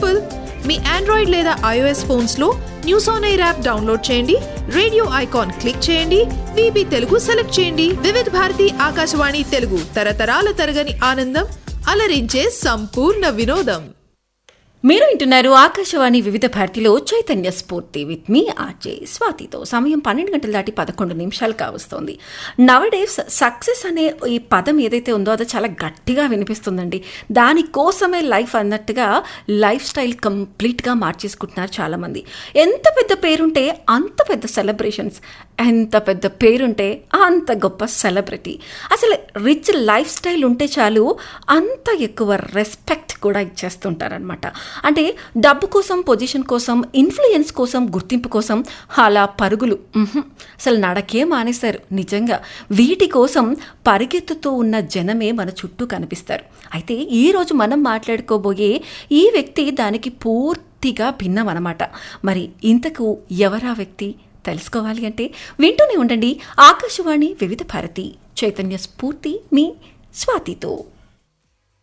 simple మీ Android లేదా iOS phones లో news on air app download చేయండి రేడియో ఐకాన్ క్లిక్ చేయండి విబి తెలుగు సెలెక్ట్ చేయండి వివిధ భారతి ఆకాశవాణి తెలుగు తరతరాల తరగని ఆనందం అలరించే సంపూర్ణ వినోదం మీరు వింటున్నారు ఆకాశవాణి వివిధ భారతిలో చైతన్య స్ఫూర్తి విత్ మీ ఆర్జే స్వాతితో సమయం పన్నెండు గంటల దాటి పదకొండు నిమిషాలు కావస్తోంది నవడేస్ సక్సెస్ అనే ఈ పదం ఏదైతే ఉందో అది చాలా గట్టిగా వినిపిస్తుందండి దానికోసమే లైఫ్ అన్నట్టుగా లైఫ్ స్టైల్ కంప్లీట్గా మార్చేసుకుంటున్నారు చాలామంది ఎంత పెద్ద పేరుంటే అంత పెద్ద సెలబ్రేషన్స్ ఎంత పెద్ద పేరుంటే అంత గొప్ప సెలబ్రిటీ అసలు రిచ్ లైఫ్ స్టైల్ ఉంటే చాలు అంత ఎక్కువ రెస్పెక్ట్ కూడా ఇచ్చేస్తుంటారనమాట అంటే డబ్బు కోసం పొజిషన్ కోసం ఇన్ఫ్లుయెన్స్ కోసం గుర్తింపు కోసం అలా పరుగులు ఉహుం, అసలు నడకే మానేశారు నిజంగా వీటి కోసం పరిగెత్తుతూ ఉన్న జనమే మన చుట్టూ కనిపిస్తారు అయితే ఈరోజు మనం మాట్లాడుకోబోయే ఈ వ్యక్తి దానికి పూర్తిగా భిన్నం అనమాట మరి ఇంతకు ఎవరా వ్యక్తి తెలుసుకోవాలి అంటే వింటూనే ఉండండి ఆకాశవాణి వివిధ భారతి చైతన్య స్ఫూర్తి మీ స్వాతితో